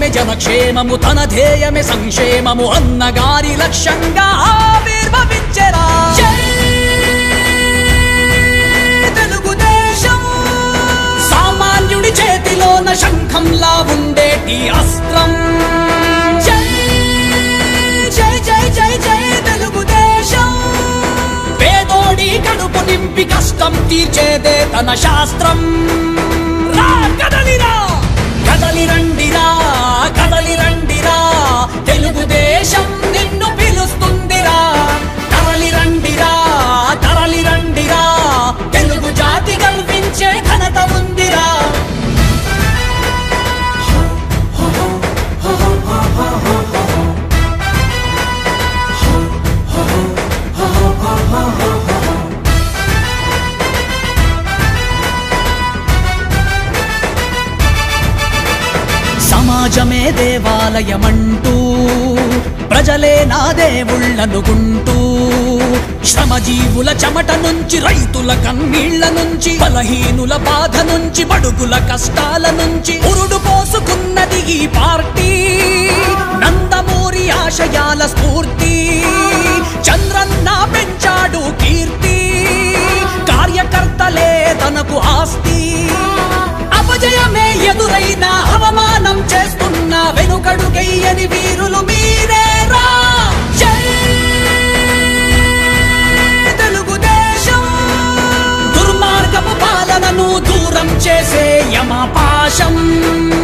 ధ్యేయమే జనక్షేమము తన ధ్యేయమే సంక్షేమము అన్నగారి లక్ష్యంగా ఆవిర్భవించెరా జై తెలుగుదేశం సామాన్యుడి చేతిలోన శంఖంలా ఉండేటి అస్త్రం జై జై జై జై జై తెలుగుదేశం పేదోడి కడుపు నింపి కష్టం తీర్చేదే తన శాస్త్రం రా కదలిరా కదలి రండిరా కదలి రండిరా తెలుగుదేశం నిన్ను పిలుస్తుందిరా తరలి రండిరా తరలి రండిరా తెలుగు జాతి గర్వించే ఘనత ఉందిరా సమాజమే దేవాలయమంటూ ప్రజలే నా దేవుళ్ళనుకుంటూ శ్రమజీవుల చెమట నుంచి రైతుల కన్నీళ్ల నుంచి బలహీనుల బాధ నుంచి బడుగుల కష్టాల నుంచి పురుడు పోసుకున్నది ఈ పార్టీ నందమూరి ఆశయాల స్ఫూర్తి చంద్రన్న పెంచాడు కీర్తి కార్యకర్తలే తనకు ఆస్తి అపజయమే ఎదురైన అవమానం చేస్తున్న వెనుకడుగయ్యని వీరులు మీరేరా జై తెలుగుదేశం దుర్మార్గపు పాలనను దూరం చేసే యమపాశం